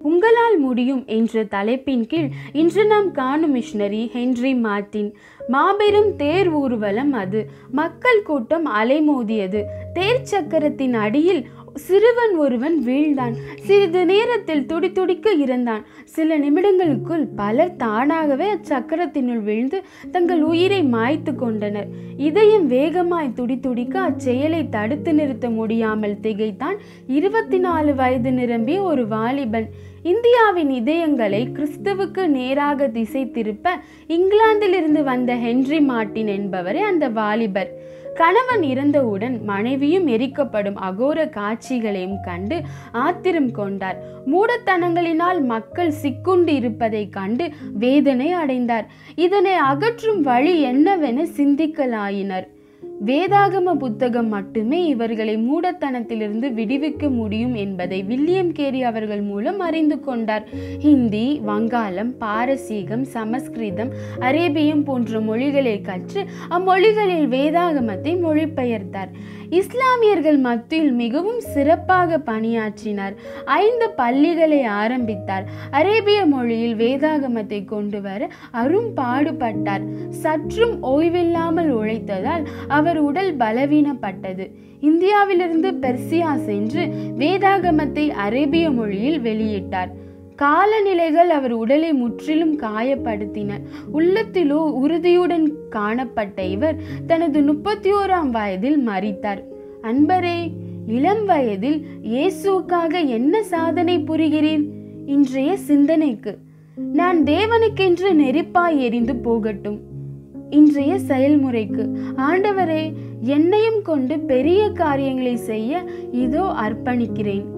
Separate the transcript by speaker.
Speaker 1: உங்களால் முடியும் என்ற தலைப்பின் கீழ் இன்று நாம் காணும் மிஷனரி ஹென்றி மார்ட்டின் மாபெரும் தேர் ஊர்வலம் அது மக்கள் கூட்டம் அலைமோதியது தேர் சக்கரத்தின் அடியில் சிறுவன் ஒருவன் வீழ்ந்தான் சிறிது நேரத்தில் துடி துடிக்க இறந்தான் சில நிமிடங்களுக்குள் பலர் தானாகவே அச்சக்கரத்தினுள் விழுந்து தங்கள் உயிரை மாய்த்து கொண்டனர் இதயம் வேகமாய் துடி துடிக்க அச்செயலை தடுத்து நிறுத்த முடியாமல் திகைத்தான் இருபத்தி நாலு வயது நிரம்பிய ஒரு வாலிபன் இந்தியாவின் இதயங்களை கிறிஸ்துவுக்கு நேராக திசை திருப்ப இங்கிலாந்திலிருந்து வந்த ஹென்றி மார்ட்டின் என்பவரே அந்த வாலிபர் கணவன் இறந்தவுடன் மனைவியும் எரிக்கப்படும் அகோர காட்சிகளையும் கண்டு ஆத்திரம் கொண்டார் மூடத்தனங்களினால் மக்கள் சிக்குண்டு இருப்பதைக் கண்டு வேதனை அடைந்தார் இதனை அகற்றும் வழி என்னவென சிந்திக்கலாயினர் வேதாகம புத்தகம் மட்டுமே இவர்களை மூடத்தனத்திலிருந்து விடுவிக்க முடியும் என்பதை வில்லியம் கேரி அவர்கள் மூலம் அறிந்து கொண்டார் ஹிந்தி வங்காளம் பாரசீகம் சமஸ்கிருதம் அரேபியம் போன்ற மொழிகளை கற்று அம்மொழிகளில் வேதாகமத்தை மொழிபெயர்த்தார் இஸ்லாமியர்கள் மத்தியில் மிகவும் சிறப்பாக பணியாற்றினார் ஐந்து பள்ளிகளை ஆரம்பித்தார் அரேபிய மொழியில் வேதாகமத்தை கொண்டு வர அரும் பாடுபட்டார் சற்றும் ஓய்வில்லாமல் உழைத்ததால் அவர் உடல் பலவீனப்பட்டது இந்தியாவிலிருந்து பெர்சியா சென்று வேதாகமத்தை அரேபிய மொழியில் வெளியிட்டார் காலநிலைகள் அவர் உடலை முற்றிலும் காயப்படுத்தின உள்ளத்திலோ உறுதியுடன் காணப்பட்ட இவர் தனது முப்பத்தி ஓராம் வயதில் மறித்தார் அன்பரே இளம் வயதில் இயேசுவுக்காக என்ன சாதனை புரிகிறேன் இன்றைய சிந்தனைக்கு நான் தேவனுக்கென்று நெருப்பாய் எரிந்து போகட்டும் இன்றைய செயல்முறைக்கு ஆண்டவரே என்னையும் கொண்டு பெரிய காரியங்களை செய்ய இதோ அர்ப்பணிக்கிறேன்